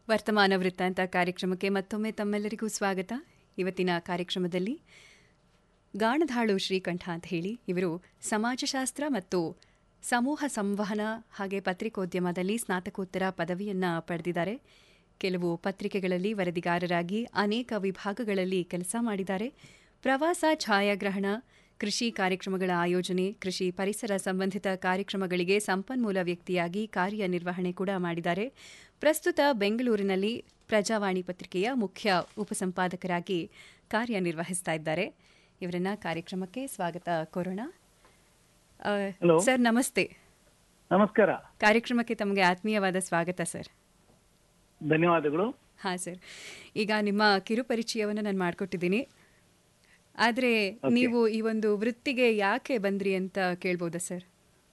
ವರ್ತಮಾನ ವೃತ್ತಾಂತ ಕಾರ್ಯಕ್ರಮಕ್ಕೆ ಮತ್ತೊಮ್ಮೆ ತಮ್ಮೆಲ್ಲರಿಗೂ ಸ್ವಾಗತ ಇವತ್ತಿನ ಕಾರ್ಯಕ್ರಮದಲ್ಲಿ ಗಾಣಧಾಳು ಶ್ರೀಕಂಠ ಅಂತ ಹೇಳಿ ಇವರು ಸಮಾಜಶಾಸ್ತ್ರ ಮತ್ತು ಸಮೂಹ ಸಂವಹನ ಹಾಗೆ ಪತ್ರಿಕೋದ್ಯಮದಲ್ಲಿ ಸ್ನಾತಕೋತ್ತರ ಪದವಿಯನ್ನು ಪಡೆದಿದ್ದಾರೆ ಕೆಲವು ಪತ್ರಿಕೆಗಳಲ್ಲಿ ವರದಿಗಾರರಾಗಿ ಅನೇಕ ವಿಭಾಗಗಳಲ್ಲಿ ಕೆಲಸ ಮಾಡಿದ್ದಾರೆ ಪ್ರವಾಸ ಛಾಯಾಗ್ರಹಣ ಕೃಷಿ ಕಾರ್ಯಕ್ರಮಗಳ ಆಯೋಜನೆ ಕೃಷಿ ಪರಿಸರ ಸಂಬಂಧಿತ ಕಾರ್ಯಕ್ರಮಗಳಿಗೆ ಸಂಪನ್ಮೂಲ ವ್ಯಕ್ತಿಯಾಗಿ ಕಾರ್ಯನಿರ್ವಹಣೆ ಕೂಡ ಮಾಡಿದ್ದಾರೆ ಪ್ರಸ್ತುತ ಬೆಂಗಳೂರಿನಲ್ಲಿ ಪ್ರಜಾವಾಣಿ ಪತ್ರಿಕೆಯ ಮುಖ್ಯ ಉಪಸಂಪಾದಕರಾಗಿ ಕಾರ್ಯನಿರ್ವಹಿಸ್ತಾ ಇದ್ದಾರೆ ಇವರನ್ನ ಕಾರ್ಯಕ್ರಮಕ್ಕೆ ಸ್ವಾಗತ ಕೋರೋಣ ಆ, Hello. ಸರ್ ನಮಸ್ತೆ ನಮಸ್ಕಾರ ಕಾರ್ಯಕ್ರಮಕ್ಕೆ ತಮಗೆ ಆತ್ಮೀಯವಾದ ಸ್ವಾಗತ ಸರ್ ಧನ್ಯವಾದಗಳು ಹಾಂ ಸರ್ ಈಗ ನಿಮ್ಮ ಕಿರು ಪರಿಚಯವನ್ನು ನಾನು ಮಾಡಿಕೊಟ್ಟಿದ್ದೀನಿ ಆದರೆ ನೀವು ಈ ಒಂದು ವೃತ್ತಿಗೆ ಯಾಕೆ ಬಂದ್ರಿ ಅಂತ ಕೇಳ್ಬೋದಾ ಸರ್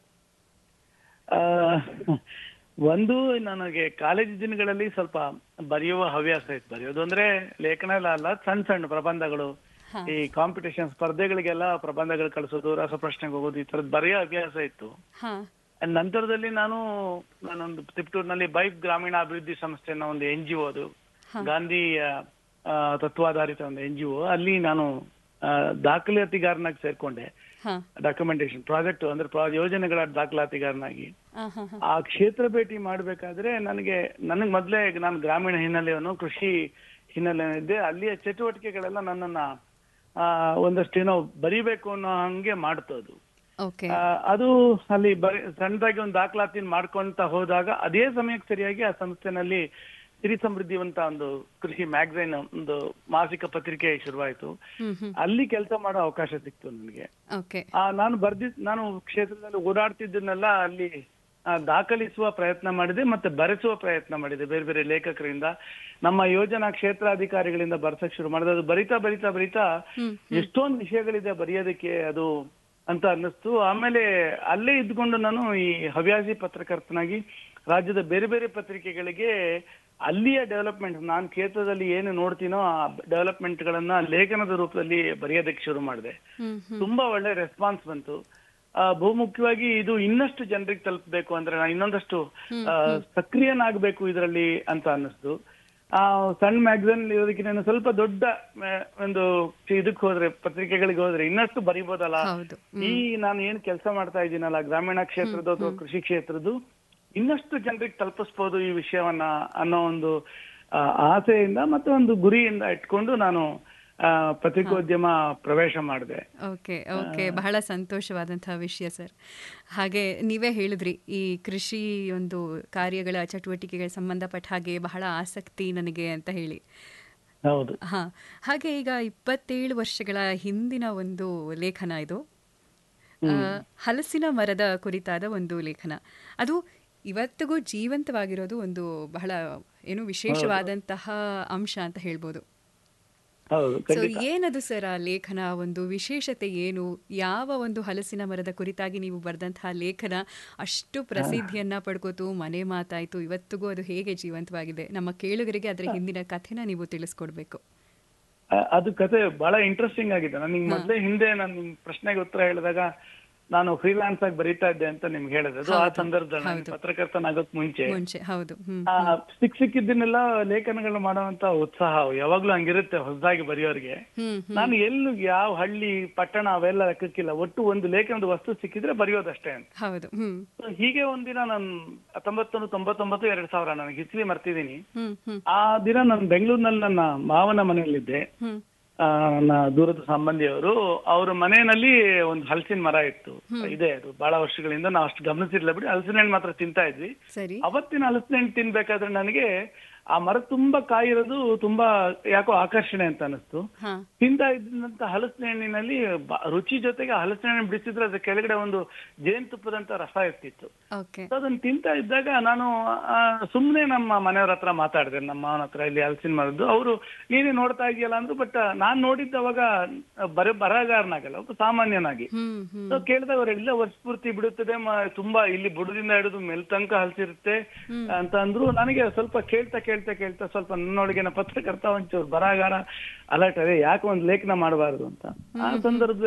ಆ, ಒಂದು ನನಗೆ ಕಾಲೇಜು ದಿನಗಳಲ್ಲಿ ಸ್ವಲ್ಪ ಬರೆಯುವ ಹವ್ಯಾಸ ಇತ್ತು ಬರೆಯೋದು ಅಂದ್ರೆ ಲೇಖನ ಎಲ್ಲ ಅಲ್ಲ ಸಣ್ಣ ಸಣ್ಣ ಪ್ರಬಂಧಗಳು ಹಾ. ಈ ಕಾಂಪಿಟೇಷನ್ ಸ್ಪರ್ಧೆಗಳಿಗೆಲ್ಲ ಪ್ರಬಂಧಗಳು ಕಳಿಸೋದು ರಸಪ್ರಶ್ನೆಗೆ ಹೋಗೋದು ಈ ತರದ್ ಬರೆಯೋ ಹವ್ಯಾಸ ಇತ್ತು ಹಾಂ ನಂತರದಲ್ಲಿ ನಾನು ನಾನೊಂದು ತಿಪ್ಟೂರಿನಲ್ಲಿ ಬೈಕ್ ಗ್ರಾಮೀಣ ಅಭಿವೃದ್ಧಿ ಸಂಸ್ಥೆ ಅನ್ನೋ ಒಂದು ಎನ್ ಜಿ ಅದು ಗಾಂಧಿ ಆ, ಆ, ತತ್ವಾಧಾರಿತ ಒಂದು ಎನ್ ಜಿ ಅಲ್ಲಿ ನಾನು ಆ, ದಾಖಲಾತಿಗಾರನಾಗಿ ಸೇರ್ಕೊಂಡೆ ಹಾಂ ಡಾಕ್ಯುಮೆಂಟೇಶನ್ ಪ್ರಾಜೆಕ್ಟ್ ಅಂದ್ರೆ ಪ್ರಾ- ಯೋಜನೆಗಳ ದಾಖಲಾತಿಗಾರನಾಗಿ ಹಾಂ ಹಾಂ ಹಾಂ ಆ ಕ್ಷೇತ್ರ ಭೇಟಿ ಮಾಡ್ಬೇಕಾದ್ರೆ ನನಗೆ ನನಗೆ ಮೊದಲೇ ನಾನು ಗ್ರಾಮೀಣ ಹಿನ್ನೆಲೆಯವನು ಕೃಷಿ ಹಿನ್ನೆಲೆ ಇದ್ದೆ ಅಲ್ಲಿಯ ಚಟುವಟಿಕೆಗಳೆಲ್ಲ ನನ್ನನ್ನ ಆ, ಒಂದಷ್ಟು ಏನೋ ಬರಿಬೇಕು ಅನ್ನೋ ಹಂಗೆ ಮಾಡ್ತು ಅದು ಓಕೆ ಆ, ಅದು ಅಲ್ಲಿ ಬರಿ ಸಣ್ಣದಾಗಿ ಒಂದು ದಾಖಲಾತಿ ಮಾಡ್ಕೊಂತ ಹೋದಾಗ ಅದೇ ಸಮಯಕ್ಕೆ ಸರಿಯಾಗಿ ಆ ಸಂಸ್ಥೆನಲ್ಲಿ ಸಿರಿ ಸಮೃದ್ಧಿವಂತ ಒಂದು ಕೃಷಿ ಮ್ಯಾಗಝೈನ್ ಒಂದು ಮಾಸಿಕ ಪತ್ರಿಕೆ ಶುರುವಾಯಿತು ಹ್ಮ್ ಹ್ಮ್ ಅಲ್ಲಿ ಕೆಲಸ ಮಾಡೋ ಅವಕಾಶ ಸಿಕ್ತು ನನಗೆ ಓಕೆ ಆ, ನಾನು ಬರ್ದಿದ್ ನಾನು ಕ್ಷೇತ್ರದಲ್ಲಿ ಓಡಾಡ್ತಿದ್ದನ್ನೆಲ್ಲ ಅಲ್ಲಿ ಆ, ದಾಖಲಿಸುವ ಪ್ರಯತ್ನ ಮಾಡಿದೆ ಮತ್ತೆ ಬರೆಸುವ ಪ್ರಯತ್ನ ಮಾಡಿದೆ ಬೇರೆ ಬೇರೆ ಲೇಖಕರಿಂದ ನಮ್ಮ ಯೋಜನಾ ಕ್ಷೇತ್ರಾಧಿಕಾರಿಗಳಿಂದ ಬರ್ಸಕ್ ಶುರು ಮಾಡಿದೆ ಅದು ಬರಿತಾ ಬರಿತಾ ಬರಿತಾ ಹ್ಮ್ ಎಷ್ಟೊಂದು ವಿಷಯಗಳಿದೆ ಬರೆಯೋದಕ್ಕೆ ಅದು ಅಂತ ಅನ್ನಿಸ್ತು ಆಮೇಲೆ ಅಲ್ಲೇ ಇದ್ಕೊಂಡು ನಾನು ಈ ಹವ್ಯಾಸಿ ಪತ್ರಕರ್ತನಾಗಿ ರಾಜ್ಯದ ಬೇರೆ ಬೇರೆ ಪತ್ರಿಕೆಗಳಿಗೆ ಅಲ್ಲಿಯ ಡೆವಲಪ್ಮೆಂಟ್ ನಾನು ಕ್ಷೇತ್ರದಲ್ಲಿ ಏನು ನೋಡ್ತೀನೋ ಆ ಡೆವಲಪ್ಮೆಂಟ್ ಗಳನ್ನ ಲೇಖನದ ರೂಪದಲ್ಲಿ ಬರೆಯೋದಕ್ಕೆ ಶುರು ಮಾಡಿದೆ ಹ್ಮ್ ಹ್ಮ್ ತುಂಬಾ ಒಳ್ಳೆ ರೆಸ್ಪಾನ್ಸ್ ಬಂತು ಆ, ಬಹುಮುಖ್ಯವಾಗಿ ಇದು ಇನ್ನಷ್ಟು ಜನರಿಗೆ ತಲುಪಬೇಕು ಅಂದ್ರೆ ನಾನು ಇನ್ನೊಂದಷ್ಟು ಆ, ಸಕ್ರಿಯನಾಗಬೇಕು ಇದರಲ್ಲಿ ಅಂತ ಅನ್ನಿಸ್ತು ಆ ಸಣ್ಣ ಮ್ಯಾಗಝೈನ್ ಇರೋದಕ್ಕಿಂತ ಸ್ವಲ್ಪ ದೊಡ್ಡ ಆ, ಒಂದು ಇದಕ್ಕೆ ಹೋದ್ರೆ ಪತ್ರಿಕೆಗಳಿಗೆ ಹೋದ್ರೆ ಇನ್ನಷ್ಟು ಬರಿಬೋದಲ್ಲ ಹೌದು ಈ ನಾನು ಏನ್ ಕೆಲಸ ಮಾಡ್ತಾ ಇದ್ದೀನಲ್ಲ ಗ್ರಾಮೀಣ ಕ್ಷೇತ್ರದ ಅಥವಾ ಕೃಷಿ ಕ್ಷೇತ್ರದ್ದು ಇನ್ನಷ್ಟು ಜನರಿಗೆ ತಲುಪಿಸ್ಬೋದು ಈ ವಿಷಯವನ್ನ ಅನ್ನೋ ಒಂದು ಆ, ಆಸೆಯಿಂದ ಮತ್ತೆ ಒಂದು ಗುರಿಯಿಂದ ಇಟ್ಕೊಂಡು ನಾನು ಆ, ಪತ್ರಿಕೋದ್ಯಮ ಪ್ರವೇಶ ಮಾಡಿದೆ ಓಕೆ ಓಕೆ ಬಹಳ ಸಂತೋಷವಾದಂತಹ ವಿಷಯ ಸರ್ ಹಾಗೆ ನೀವೇ ಹೇಳಿದ್ರಿ ಈ ಕೃಷಿ ಒಂದು ಕಾರ್ಯಗಳ ಚಟುವಟಿಕೆಗೆ ಸಂಬಂಧಪಟ್ಟ ಹಾಗೆ ಬಹಳ ಆಸಕ್ತಿ ನನಗೆ ಅಂತ ಹೇಳಿ ಹೌದು ಹಾ ಹಾಗೆ ಈಗ ಇಪ್ಪತ್ತೇಳು ವರ್ಷಗಳ ಹಿಂದಿನ ಒಂದು ಲೇಖನ ಇದು ಆ, ಹಲಸಿನ ಮರದ ಕುರಿತಾದ ಒಂದು ಲೇಖನ ಅದು ಇವತ್ತಿಗೂ ಜೀವಂತವಾಗಿರೋದು ಒಂದು ಬಹಳ ಏನು ವಿಶೇಷವಾದಂತಹ ಅಂಶ ಅಂತ ಹೇಳ್ಬೋದು ಹೌದು ಸೊ ಖಂಡಿತ ಏನದು ಸರ್ ಆ ಲೇಖನ ಒಂದು ವಿಶೇಷತೆ ಏನು ಯಾವ ಒಂದು ಹಲಸಿನ ಮರದ ಕುರಿತಾಗಿ ನೀವು ಬರೆದಂತಹ ಲೇಖನ ಅಷ್ಟು ಪ್ರಸಿದ್ಧಿಯನ್ನ ಪಡ್ಕೋತು ಮನೆ ಮಾತಾಯ್ತು ಇವತ್ತಿಗೂ ಅದು ಹೇಗೆ ಜೀವಂತವಾಗಿದೆ ನಮ್ಮ ಕೇಳುಗರಿಗೆ ಅದರ ಹಿಂದಿನ ಕಥೆನ ನೀವು ತಿಳಿಸ್ಕೊಡ್ಬೇಕು ಆ, ಅದು ಕತೆ ಬಹಳ ಇಂಟ್ರೆಸ್ಟಿಂಗ್ ಆಗಿದೆ ನನಗೆ ಮೊದಲೇ ಹಿಂದೆ ನಾನು ನಿಮ್ ಪ್ರಶ್ನೆಗೆ ಉತ್ತರ ಹೇಳಿದಾಗ ನಾನು ಫ್ರೀಲಾನ್ಸ್ ಆಗಿ ಬರೀತಾ ಇದ್ದೆ ಅಂತ ನಿಮ್ಗೆ ಹೇಳಿದೆ ಅದು ಆ ಸಂದರ್ಭದಲ್ಲಿ ನಾನು ಪತ್ರಕರ್ತನಾಗೋಕ್ ಮುಂಚೆ ಮುಂಚೆ ಹೌದು ಹ್ಮ್ ಆ, ಸಿಕ್ ಸಿಕ್ಕಿದ್ದನ್ನೆಲ್ಲ ಲೇಖನಗಳು ಮಾಡುವಂತ ಉತ್ಸಾಹ ಯಾವಾಗ್ಲೂ ಹಂಗಿರುತ್ತೆ ಹೊಸದಾಗಿ ಬರೆಯೋರಿಗೆ ಹ್ಮ್ ನಾನು ಎಲ್ಲೂ ಯಾವ ಹಳ್ಳಿ ಪಟ್ಟಣ ಅವೆಲ್ಲ ಲೆಕ್ಕಕ್ಕಿಲ್ಲ ಒಟ್ಟು ಒಂದು ಲೇಖನದ ವಸ್ತು ಸಿಕ್ಕಿದ್ರೆ ಬರೆಯೋದಷ್ಟೇ ಅಂತ ಹೌದು ಹ್ಮ್ So ಹೀಗೆ ಒಂದಿನ ನಾನು ಹತ್ತೊಂಬತ್ತು ತೊಂಬತ್ತೊಂಬತ್ತು ಎರಡ್ ಸಾವಿರ ನನಗೆ ಹಿಸ್ಟ್ರಿ ಮರ್ತಿದ್ದೀನಿ ಹ್ಮ್ ಹ್ಮ್ ಆ ದಿನ ನಾನು ಬೆಂಗಳೂರಿನಲ್ಲಿ ನನ್ನ ಮಾವನ ಮನೆಯಲ್ಲಿದ್ದೆ ಹ್ಮ್ ಆ, ನನ್ನ ದೂರದ ಸಂಬಂಧಿಯವರು ಅವ್ರ ಮನೆಯಲ್ಲಿ ಒಂದು ಹಲಸಿನ ಮರ ಇತ್ತು ಇದೆ ಅದು ಬಹಳ ವರ್ಷಗಳಿಂದ ನಾವು ಅಷ್ಟು ಗಮನಿಸಿರ್ಲಿಲ್ಲ ಬಿಡಿ ಹಲಸಿನ ಹಣ್ಣು ಮಾತ್ರ ತಿಂತಾ ಇದ್ವಿ ಸರಿ ಅವತ್ತಿನ ಹಲಸಿನ ಹಣ್ಣು ತಿನ್ಬೇಕಾದ್ರೆ ನನಗೆ ಆ ಮರ ತುಂಬಾ ಕಾಯಿ ಇರೋದು ತುಂಬಾ ಯಾಕೋ ಆಕರ್ಷಣೆ ಅಂತ ಅನಿಸ್ತು ಹಾ ತಿಂತಾ ಇದ್ದಂತ ಹಲಸಿನ ಹಣ್ಣಿನಲ್ಲಿ ಬ- ರುಚಿ ಜೊತೆಗೆ ಹಲಸಿನ ಹಣ್ಣು ಬಿಡಿಸಿದ್ರೆ ಅದ್ರ ಕೆಳಗಡೆ ಒಂದು ಜೇನುತುಪ್ಪದಂತ ರಸ ಇರ್ತಿತ್ತು ಓಕೆ So ಅದನ್ನ ತಿಂತಾ ಇದ್ದಾಗ ನಾನು ಆ, ಸುಮ್ನೆ ನಮ್ಮ ಮನೆಯವ್ರ ಹತ್ರ ಮಾತಾಡಿದೆ ನಮ್ಮ ಮಾವನ ಹತ್ರ ಇಲ್ಲಿ ಹಲಸಿನ ಮರದ್ದು ಅವರು ನೀನೇ ನೋಡ್ತಾ ಇದೆಯಲ್ಲ ಅಂದ್ರು ಬಟ್ ನಾನ್ ನೋಡಿದ್ದ ಅವಾಗ ಬರ ಬರಹಗಾರನಾಗಲ್ಲ ಒಬ್ಬ ಸಾಮಾನ್ಯನಾಗಿ ಹ್ಮ್ ಹ್ಮ್ ಸೊ ಕೇಳಿದಾಗ ಅವ್ರು ಇಲ್ಲ ವರ್ಷ ಪೂರ್ತಿ ಬಿಡುತ್ತದೆ ಮ- ತುಂಬಾ ಇಲ್ಲಿ ಬುಡದಿಂದ ಹಿಡಿದು ಮೇಲ್ ತನಕ ಹಲಸಿರುತ್ತೆ ಅಂತ ಅಂದ್ರು ನನಗೆ ಸ್ವಲ್ಪ ಕೇಳ್ತಾ ಕೇಳ್ತಾ ಕೇಳ್ತಾ ಸ್ವಲ್ಪ ನನ್ನೊಳಗಿನ ಪತ್ರಕರ್ತ ಒಂಚೂರು ಬರಹಗಾರ ಅಲರ್ಟ್ ಅದೇ ಯಾಕೆ ಒಂದ್ ಲೇಖನ ಮಾಡಬಾರದು ಅಂತ ಆ ಸಂದರ್ಭದಲ್ಲಿ